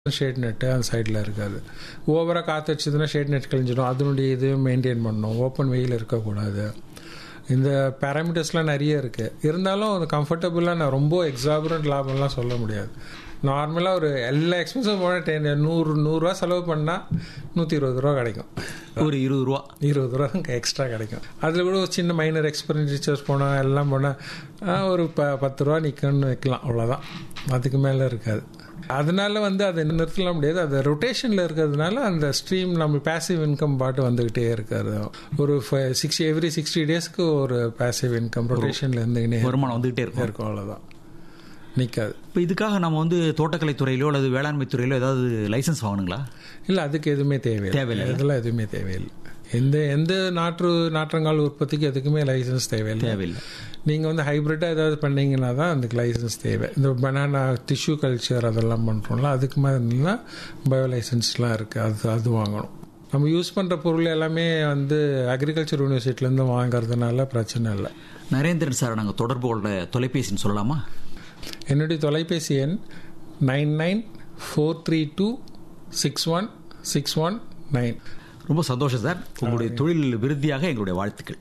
Shade net அந்த சைடில் இருக்காது ஓவராக காற்று அடிச்சதுன்னா ஷேட் நெட் கழிஞ்சிடும் அதனுடைய இது மெயின்டைன் பண்ணணும் ஓப்பன் வெயில் இருக்கக்கூடாது இந்த பேராமீட்டர்ஸ்லாம் நிறைய இருக்குது இருந்தாலும் அது கம்ஃபர்டபுளாக நான் ரொம்ப எக்ஸாபரண்ட் லாபம்லாம் சொல்ல முடியாது நார்மலாக ஒரு எல்லா எக்ஸ்பென்ஸும் போனால் டென் நூறு நூறுரூவா செலவு பண்ணால் நூற்றி இருபது ரூபா கிடைக்கும் ஒரு இருபது ரூபா இருபது ரூபா தான் எக்ஸ்ட்ரா கிடைக்கும் அதில் கூட ஒரு சின்ன மைனர் எக்ஸ்பெரிச்சர்ஸ் போனால் எல்லாம் போனால் ஒரு ப பத்து ரூபா நிற்கணும்னு வைக்கலாம் அவ்வளோதான் அதுக்கு மேலே இருக்காது அதனால வந்து அதை நிறுத்தலாம் முடியாது அது ரொட்டேஷனில் இருக்கிறதுனால அந்த ஸ்ட்ரீம் நம்ம பேசிவ் இன்கம் பாட்டு வந்துக்கிட்டே இருக்காது ஒரு சிக்ஸ்டி எவ்ரி சிக்ஸ்டி டேஸ்க்கு ஒரு பேசிவ் இன்கம் ரொட்டேஷனில் இருந்துக்கினே வருமானம் வந்துகிட்டே இருக்கும் இருக்கும் அவ்வளோதான் நிற்காது இப்போ இதுக்காக நம்ம வந்து தோட்டக்கலை துறையிலோ அல்லது வேளாண்மை துறையிலோ ஏதாவது லைசன்ஸ் வாங்கணுங்களா இல்லை அதுக்கு எதுவுமே தேவையில்லை தேவையில்லை. இதெல்லாம் எதுவுமே தேவையில்லை எந்த எந்த நாற்று நாற்றங்கால் உற்பத்திக்கு எதுக்குமே லைசன்ஸ் தேவையில்லை தேவையில்லை நீங்கள் வந்து ஹைப்ரிட்டாக ஏதாவது பண்ணீங்கன்னா தான் அதுக்கு லைசன்ஸ் தேவை இந்த பனானா டிஷ்யூ கல்ச்சர் அதெல்லாம் பண்ணுறோம்ல அதுக்கு மாதிரிலாம் பயோ லைசன்ஸ்லாம் இருக்குது அது அது வாங்கணும் நம்ம யூஸ் பண்ணுற பொருள் எல்லாமே வந்து அக்ரிகல்ச்சர் யூனிவர்சிட்டிலேருந்து வாங்குறதுனால பிரச்சனை இல்லை நரேந்திரன் சார் நாங்கள் தொடர்பு கொள்ள தொலைபேசின்னு சொல்லலாமா என்னுடைய தொலைபேசி எண் nine nine four three two six one six one nine ரொம்ப சந்தோஷம் சார் உங்களுடைய தொழில் விருத்தியாக எங்களுடைய வாழ்த்துக்கள்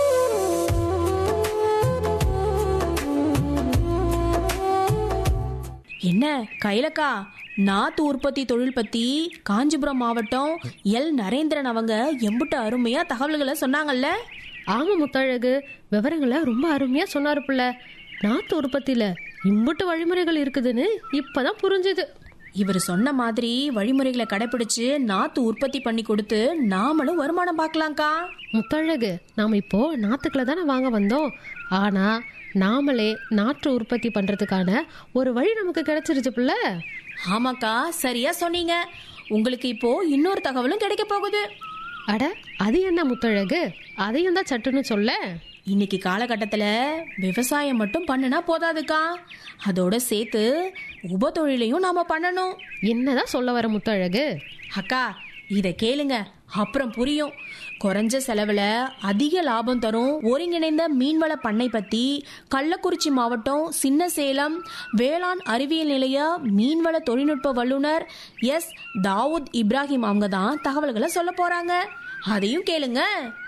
என்ன கைலக்கா நாத்து உற்பத்தி தொழில் பத்தி காஞ்சிபுரம் மாவட்டம் எல் நரேந்திரன் அவங்க எம்புட்டு அருமையா தகவல்களை சொன்னாங்கல்ல ஆமா முத்தழகு விவரங்களை ரொம்ப அருமையா சொன்னாரு புள்ள நாத்து உற்பத்தியில இம்புட்டு வழிமுறைகள் இருக்குதுன்னு இப்பதான் புரிஞ்சுது இவர் சொன்ன மாதிரி வழிமுறைகளை கடைபிடிச்சு நாத்து உற்பத்தி பண்ணி கொடுத்து நாமளும் வருமானம் பார்க்கலாம்க்கா முத்தழகு நாம இப்போ நாத்துக்களை தானே வாங்க வந்தோம் ஆனா நாமளே நாற்று உற்பத்தி பண்றதுக்கான ஒரு வழி நமக்கு கிடைச்சிருச்சு புள்ள ஆமாக்கா சரியா சொன்னீங்க உங்களுக்கு இப்போ இன்னொரு தகவலும் கிடைக்க போகுது அட அது என்ன முத்தழகு அதையும் தான் சட்டுன்னு சொல்ல இன்னைக்கு காலகட்டத்தில் விவசாயம் மட்டும் பண்ணுனா போதாதுக்கா அதோட சேர்த்து உப தொழிலையும் நாம பண்ணணும் என்னதான் சொல்ல வர முத்தழகு அக்கா இத கேளுங்க அப்புறம் புரியும் குறைஞ்ச செலவுல அதிக லாபம் தரும் ஒருங்கிணைந்த மீன்வள பண்ணை பத்தி கள்ளக்குறிச்சி மாவட்டம் சின்ன சேலம் வேளாண் அறிவியல் நிலைய மீன்வள தொழில்நுட்ப வல்லுனர் எஸ் தாவூத் இப்ராஹிம் அவங்க தான் தகவல்களை சொல்ல போறாங்க அதையும் கேளுங்க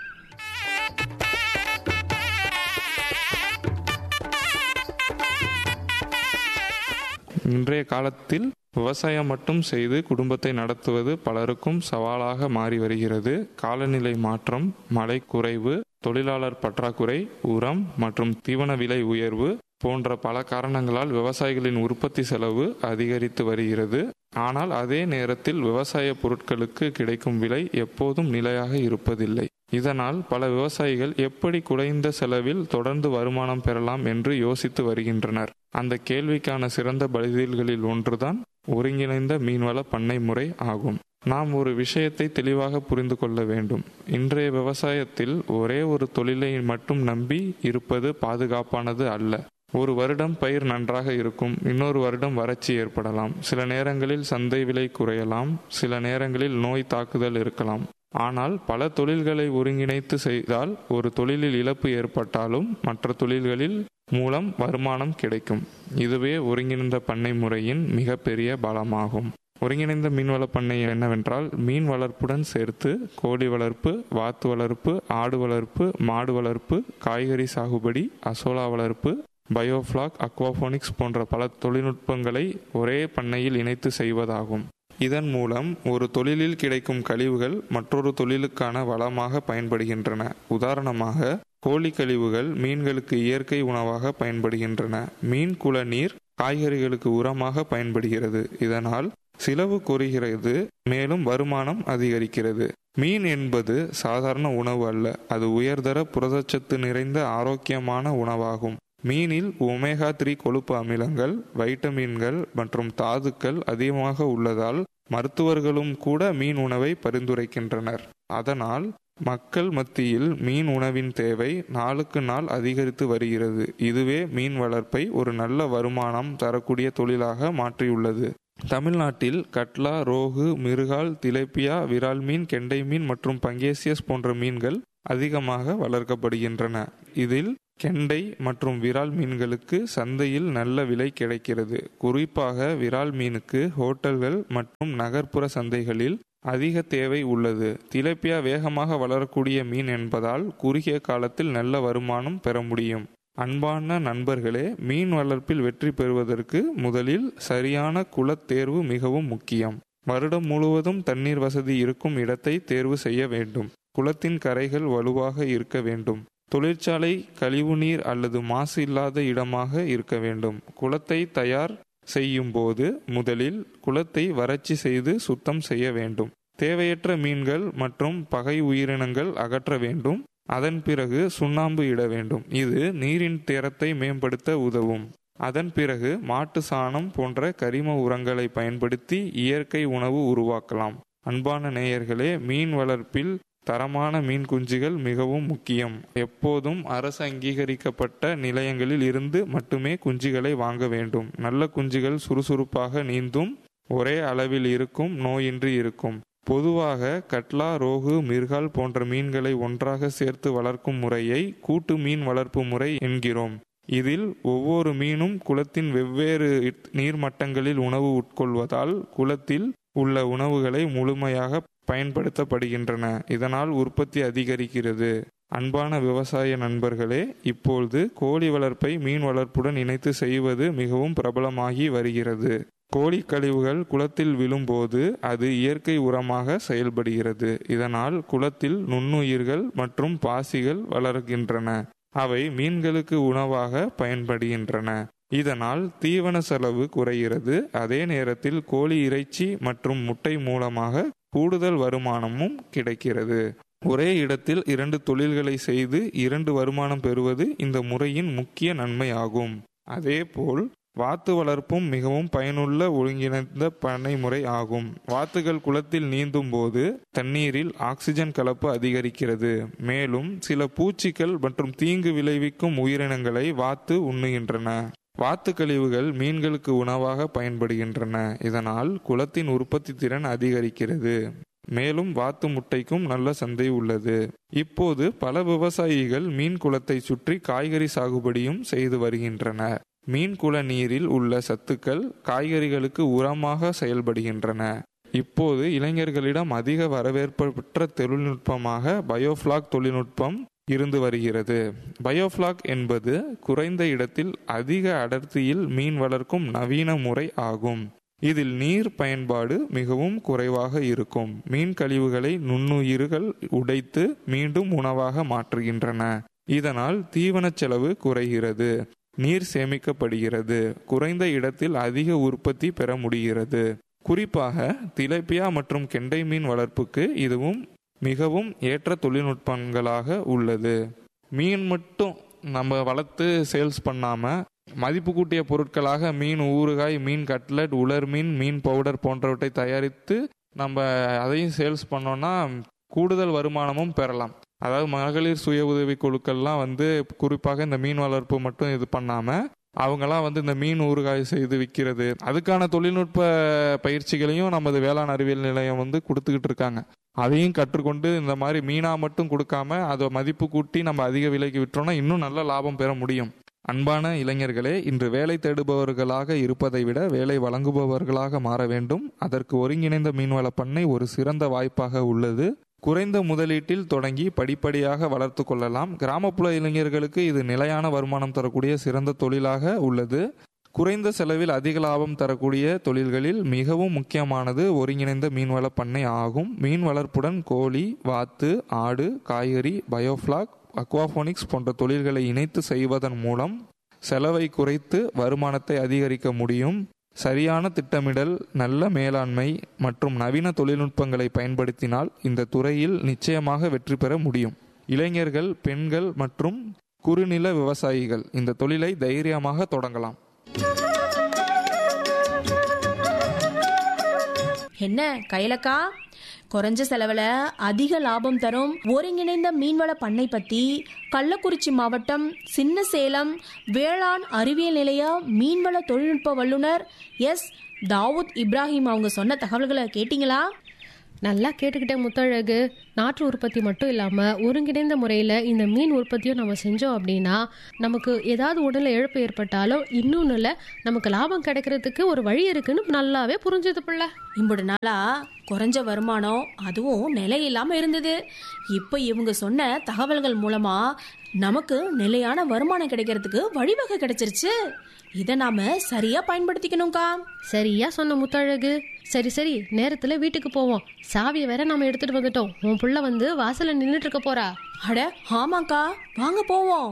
இன்றைய காலத்தில் விவசாயம் மட்டும் செய்து குடும்பத்தை நடத்துவது பலருக்கும் சவாலாக மாறி வருகிறது காலநிலை மாற்றம் மழை குறைவு தொழிலாளர் பற்றாக்குறை உரம் மற்றும் தீவன விலை உயர்வு போன்ற பல காரணங்களால் விவசாயிகளின் உற்பத்தி செலவு அதிகரித்து வருகிறது ஆனால் அதே நேரத்தில் விவசாய பொருட்களுக்கு கிடைக்கும் விலை எப்போதும் நிலையாக இருப்பதில்லை இதனால் பல விவசாயிகள் எப்படி குறைந்த செலவில் தொடர்ந்து வருமானம் பெறலாம் என்று யோசித்து வருகின்றனர் அந்த கேள்விக்கான சிறந்த பதில்களில் ஒன்றுதான் ஒருங்கிணைந்த மீன்வள பண்ணை முறை ஆகும் நாம் ஒரு விஷயத்தை தெளிவாக புரிந்து கொள்ள வேண்டும் இன்றைய விவசாயத்தில் ஒரே ஒரு தொழிலை மட்டும் நம்பி இருப்பது பாதுகாப்பானது அல்ல ஒரு வருடம் பயிர் நன்றாக இருக்கும் இன்னொரு வருடம் வறட்சி ஏற்படலாம் சில நேரங்களில் சந்தை விலை குறையலாம் சில நேரங்களில் நோய் தாக்குதல் இருக்கலாம் ஆனால் பல தொழில்களை ஒருங்கிணைத்து செய்தால் ஒரு தொழிலில் இழப்பு ஏற்பட்டாலும் மற்ற தொழில்களில் மூலம் வருமானம் கிடைக்கும் இதுவே ஒருங்கிணைந்த பண்ணை முறையின் மிகப்பெரிய பலமாகும் ஒருங்கிணைந்த மீன்வள பண்ணை என்னவென்றால் மீன் வளர்ப்புடன் சேர்த்து கோழி வளர்ப்பு வாத்து வளர்ப்பு ஆடு வளர்ப்பு மாடு வளர்ப்பு காய்கறி சாகுபடி அசோலா வளர்ப்பு பயோஃப்ளாக் அக்வாஃபோனிக்ஸ் போன்ற பல தொழில்நுட்பங்களை ஒரே பண்ணையில் இணைத்து செய்வதாகும் இதன் மூலம் ஒரு தொழிலில் கிடைக்கும் கழிவுகள் மற்றொரு தொழிலுக்கான வளமாக பயன்படுகின்றன உதாரணமாக கோழி கழிவுகள் மீன்களுக்கு இயற்கை உணவாக பயன்படுகின்றன மீன் குள நீர் காய்கறிகளுக்கு உரமாக பயன்படுகிறது இதனால் செலவு குறைகிறது மேலும் வருமானம் அதிகரிக்கிறது மீன் என்பது சாதாரண உணவு அல்ல அது உயர்தர புரதச்சத்து நிறைந்த ஆரோக்கியமான உணவாகும் மீனில் ஒமேகா த்ரீ கொழுப்பு அமிலங்கள் வைட்டமின்கள் மற்றும் தாதுக்கள் அதிகமாக உள்ளதால் மருத்துவர்களும் கூட மீன் உணவை பரிந்துரைக்கின்றனர் அதனால் மக்கள் மத்தியில் மீன் உணவின் தேவை நாளுக்கு நாள் அதிகரித்து வருகிறது இதுவே மீன் வளர்ப்பை ஒரு நல்ல வருமானம் தரக்கூடிய தொழிலாக மாற்றியுள்ளது தமிழ்நாட்டில் கட்லா ரோகு மிருகால் திலேப்பியா விரால் மீன் கெண்டை மீன் மற்றும் பங்கேசியஸ் போன்ற மீன்கள் அதிகமாக வளர்க்கப்படுகின்றன இதில் கெண்டை மற்றும் விரால் மீன்களுக்கு சந்தையில் நல்ல விலை கிடைக்கிறது குறிப்பாக விரால் மீனுக்கு ஹோட்டல்கள் மற்றும் நகர்ப்புற சந்தைகளில் அதிக தேவை உள்ளது திலேப்பியா வேகமாக வளரக்கூடிய மீன் என்பதால் குறுகிய காலத்தில் நல்ல வருமானம் பெற முடியும் அன்பான நண்பர்களே மீன் வளர்ப்பில் வெற்றி பெறுவதற்கு முதலில் சரியான குலத் தேர்வு மிகவும் முக்கியம் வருடம் முழுவதும் தண்ணீர் வசதி இருக்கும் இடத்தை தேர்வு செய்ய வேண்டும் குளத்தின் கரைகள் வலுவாக இருக்க வேண்டும் தொழிற்சாலை கழிவுநீர் அல்லது மாசு இல்லாத இடமாக இருக்க வேண்டும் குளத்தை தயார் செய்யும் போது முதலில் குளத்தை வறட்சி செய்து சுத்தம் செய்ய வேண்டும் தேவையற்ற மீன்கள் மற்றும் பகை உயிரினங்கள் அகற்ற வேண்டும் அதன் பிறகு சுண்ணாம்பு இட வேண்டும் இது நீரின் தரத்தை மேம்படுத்த உதவும் அதன் பிறகு மாட்டு சாணம் போன்ற கரிம உரங்களை பயன்படுத்தி இயற்கை உணவு உருவாக்கலாம் அன்பான நேயர்களே மீன் வளர்ப்பில் தரமான மீன் குஞ்சுகள் மிகவும் முக்கியம் எப்போதும் அரசு அங்கீகரிக்கப்பட்ட நிலையங்களில் இருந்து மட்டுமே குஞ்சுகளை வாங்க வேண்டும் நல்ல குஞ்சுகள் சுறுசுறுப்பாக நீந்தும் ஒரே அளவில் இருக்கும் நோயின்றி இருக்கும் பொதுவாக கட்லா ரோகு மிர்கால் போன்ற மீன்களை ஒன்றாக சேர்த்து வளர்க்கும் முறையை கூட்டு மீன் வளர்ப்பு முறை என்கிறோம் இதில் ஒவ்வொரு மீனும் குளத்தின் வெவ்வேறு நீர்மட்டங்களில் உணவு உட்கொள்வதால் குளத்தில் உள்ள உணவுகளை முழுமையாக பயன்படுத்தப்படுகின்றன இதனால் உற்பத்தி அதிகரிக்கிறது அன்பான விவசாய நண்பர்களே இப்பொழுது கோழி வளர்ப்பை மீன் வளர்ப்புடன் இணைத்து செய்வது மிகவும் பிரபலமாகி வருகிறது கோழி கழிவுகள் குளத்தில் விழும்போது அது இயற்கை உரமாக செயல்படுகிறது இதனால் குளத்தில் நுண்ணுயிர்கள் மற்றும் பாசிகள் வளர்கின்றன அவை மீன்களுக்கு உணவாக பயன்படுகின்றன இதனால் தீவன செலவு குறைகிறது அதே நேரத்தில் கோழி இறைச்சி மற்றும் முட்டை மூலமாக கூடுதல் வருமானமும் கிடைக்கிறது ஒரே இடத்தில் இரண்டு தொழில்களை செய்து இரண்டு வருமானம் பெறுவது இந்த முறையின் முக்கிய நன்மை ஆகும் அதேபோல் வாத்து வளர்ப்பும் மிகவும் பயனுள்ள ஒருங்கிணைந்த பண்ணை முறை ஆகும் வாத்துகள் குளத்தில் நீந்தும் போது தண்ணீரில் ஆக்சிஜன் கலப்பு அதிகரிக்கிறது மேலும் சில பூச்சிகள் மற்றும் தீங்கு விளைவிக்கும் உயிரினங்களை வாத்து உண்ணுகின்றன வாத்து கழிவுகள் மீன்களுக்கு உணவாக பயன்படுகின்றன இதனால் குளத்தின் உற்பத்தி திறன் அதிகரிக்கிறது மேலும் வாத்து முட்டைக்கும் நல்ல சந்தை உள்ளது இப்போது பல விவசாயிகள் மீன் குளத்தை சுற்றி காய்கறி சாகுபடியும் செய்து வருகின்றனர் மீன் குள நீரில் உள்ள சத்துக்கள் காய்கறிகளுக்கு உரமாக செயல்படுகின்றன இப்போது இளைஞர்களிடம் அதிக வரவேற்பு பெற்ற தொழில்நுட்பமாக பயோஃபிளாக் தொழில்நுட்பம் இருந்து வருகிறது பயோஃபிளாக் என்பது குறைந்த இடத்தில் அதிக அடர்த்தியில் மீன் வளர்க்கும் நவீன முறை ஆகும் இதில் நீர் பயன்பாடு மிகவும் குறைவாக இருக்கும் மீன் கழிவுகளை நுண்ணுயிர்கள் உடைத்து மீண்டும் உணவாக மாற்றுகின்றன இதனால் தீவன செலவு குறைகிறது நீர் சேமிக்கப்படுகிறது குறைந்த இடத்தில் அதிக உற்பத்தி பெற முடிகிறது குறிப்பாக திலேப்பியா மற்றும் கெண்டை மீன் வளர்ப்புக்கு இதுவும் மிகவும் ஏற்ற தொழில்நுட்பங்களாக உள்ளது மீன் மட்டும் நம்ம வளர்த்து சேல்ஸ் பண்ணாம மதிப்பு கூட்டிய பொருட்களாக மீன் ஊறுகாய் மீன் கட்லட் உலர் மீன் மீன் பவுடர் போன்றவற்றை தயாரித்து நம்ம அதையும் சேல்ஸ் பண்ணோம்னா கூடுதல் வருமானமும் பெறலாம் அதாவது மகளிர் சுய உதவி குழுக்கள்லாம் வந்து குறிப்பாக இந்த மீன் வளர்ப்பு மட்டும் இது பண்ணாம அவங்கெல்லாம் வந்து இந்த மீன் ஊறுகாய் செய்து விற்கிறது அதுக்கான தொழில்நுட்ப பயிற்சிகளையும் நமது வேளாண் அறிவியல் நிலையம் வந்து கொடுத்துக்கிட்டு இருக்காங்க அதையும் கற்றுக்கொண்டு இந்த மாதிரி மீனா மட்டும் கொடுக்காம அதை மதிப்பு கூட்டி நம்ம அதிக விலைக்கு விற்றோம்னா இன்னும் நல்ல லாபம் பெற முடியும் அன்பான இளைஞர்களே இன்று வேலை தேடுபவர்களாக இருப்பதை விட வேலை வழங்குபவர்களாக மாற வேண்டும் அதற்கு ஒருங்கிணைந்த மீன்வள பண்ணை ஒரு சிறந்த வாய்ப்பாக உள்ளது குறைந்த முதலீட்டில் தொடங்கி படிப்படியாக வளர்த்து கொள்ளலாம் கிராமப்புற இளைஞர்களுக்கு இது நிலையான வருமானம் தரக்கூடிய சிறந்த தொழிலாக உள்ளது குறைந்த செலவில் அதிக லாபம் தரக்கூடிய தொழில்களில் மிகவும் முக்கியமானது ஒருங்கிணைந்த மீன்வள பண்ணை ஆகும் மீன் வளர்ப்புடன் கோழி வாத்து ஆடு காய்கறி பயோஃபிளாக் அக்வாஃபோனிக்ஸ் போன்ற தொழில்களை இணைத்து செய்வதன் மூலம் செலவை குறைத்து வருமானத்தை அதிகரிக்க முடியும் சரியான திட்டமிடல் நல்ல மேலாண்மை மற்றும் நவீன தொழில்நுட்பங்களை பயன்படுத்தினால் இந்த துறையில் நிச்சயமாக வெற்றி பெற முடியும் இளைஞர்கள் பெண்கள் மற்றும் குறுநில விவசாயிகள் இந்த தொழிலை தைரியமாக தொடங்கலாம் என்ன கைலக்கா குறைஞ்ச செலவுல அதிக லாபம் தரும் ஒருங்கிணைந்த மீன்வள பண்ணை பத்தி கள்ளக்குறிச்சி மாவட்டம் சின்ன சேலம் வேளாண் அறிவியல் நிலைய மீன்வள தொழில்நுட்ப வல்லுநர் எஸ் தாவூத் இப்ராஹிம் அவங்க சொன்ன தகவல்களை கேட்டிங்களா நல்லா கேட்டுக்கிட்டேன் முத்தழகு நாற்று உற்பத்தி மட்டும் இல்லாம ஒருங்கிணைந்த முறையில இந்த மீன் உற்பத்தியும் நம்ம செஞ்சோம் அப்படின்னா நமக்கு ஏதாவது உடல்ல இழப்பு ஏற்பட்டாலும் இன்னொன்னுல நமக்கு லாபம் கிடைக்கிறதுக்கு ஒரு வழி இருக்குன்னு நல்லாவே புரிஞ்சது பிள்ளை இம்புடு நாளா குறைஞ்ச வருமானம் அதுவும் நிலை இல்லாம இருந்தது இப்ப இவங்க சொன்ன தகவல்கள் மூலமா நமக்கு நிலையான வருமானம் கிடைக்கிறதுக்கு வழிவகை கிடைச்சிருச்சு இதை நாம சரியா பயன்படுத்திக்கணும்க்கா சரியா சொன்ன முத்தழகு சரி சரி நேரத்துல வீட்டுக்கு போவோம் சாவியை வேற நாம எடுத்துட்டு வந்துட்டோம் உன் புள்ள வந்து வாசல்ல நின்னுட்டு இருக்க போறா அட ஆமாக்கா வாங்க போவோம்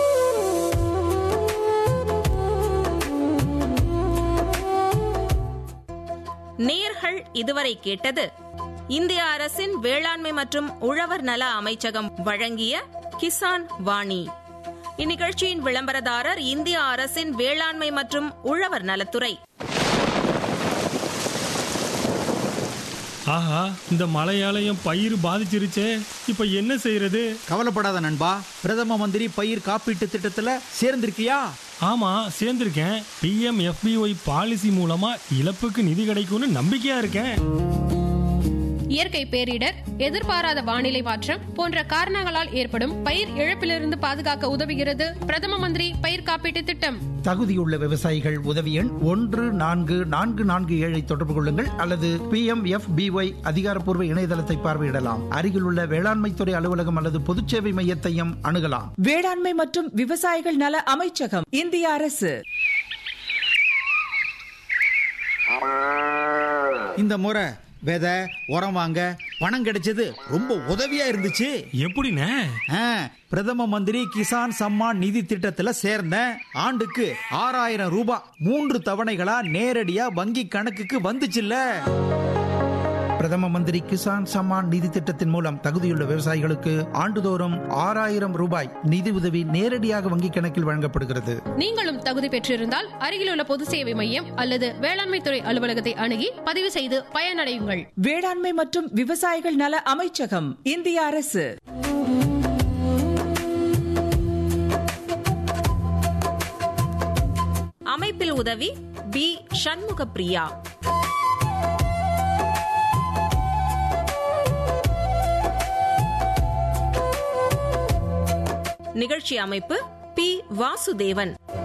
நேர்கள் இதுவரை கேட்டது இந்திய அரசின் வேளாண்மை மற்றும் உழவர் நல அமைச்சகம் வழங்கிய கிசான் வாணி இந்நிகழ்ச்சியின் விளம்பரதாரர் இந்திய அரசின் வேளாண்மை மற்றும் உழவர் நலத்துறை ஆஹா இந்த மழையாலயம் பயிர் பாதிச்சிருச்சே இப்ப என்ன செய்யறது கவலைப்படாத நண்பா பிரதம மந்திரி பயிர் காப்பீட்டு திட்டத்துல சேர்ந்திருக்கியா ஆமா சேர்ந்திருக்கேன் பிஎம் எஃபிஒய் பாலிசி மூலமா இழப்புக்கு நிதி கிடைக்கும்னு நம்பிக்கையா இருக்கேன் இயற்கை பேரிடர் எதிர்பாராத வானிலை மாற்றம் போன்ற காரணங்களால் ஏற்படும் பயிர் இழப்பிலிருந்து பாதுகாக்க உதவுகிறது பிரதம மந்திரி பயிர் காப்பீட்டு திட்டம் தகுதியுள்ள விவசாயிகள் உதவி எண் ஒன்று நான்கு நான்கு நான்கு ஏழை தொடர்பு கொள்ளுங்கள் அல்லது பி எம் எஃப் பிஒய் அதிகாரப்பூர்வ இணையதளத்தை பார்வையிடலாம் அருகிலுள்ள வேளாண்மைத்துறை அலுவலகம் அல்லது பொதுச்சேவை மையத்தையும் அணுகலாம் வேளாண்மை மற்றும் விவசாயிகள் நல அமைச்சகம் இந்திய அரசு இந்த முறை விதை உரம் வாங்க பணம் கிடைச்சது ரொம்ப உதவியா இருந்துச்சு எப்படிண்ணே ஆ, பிரதம மந்திரி கிசான் சம்மான் நிதி திட்டத்துல சேர்ந்தேன் ஆண்டுக்கு ஆறாயிரம் ரூபாய் மூன்று தவணைகளா நேரடியா வங்கி கணக்குக்கு வந்துச்சுல்ல பிரதம மந்திரி கிசான் சம்மான் நிதி திட்டத்தின் மூலம் தகுதியுள்ள விவசாயிகளுக்கு ஆண்டுதோறும் ஆறாயிரம் ரூபாய் நிதி உதவி நேரடியாக வங்கிக் கணக்கில் வழங்கப்படுகிறது நீங்களும் தகுதி பெற்றிருந்தால் அருகிலுள்ள பொது சேவை மையம் அல்லது வேளாண்மைத்துறை அலுவலகத்தை அணுகி பதிவு செய்து பயனடையுங்கள் வேளாண்மை மற்றும் விவசாயிகள் நல அமைச்சகம் இந்திய அரசு அமைப்பில் உதவி பி சண்முக பிரியா நிகழ்ச்சி அமைப்பு பி வாசுதேவன்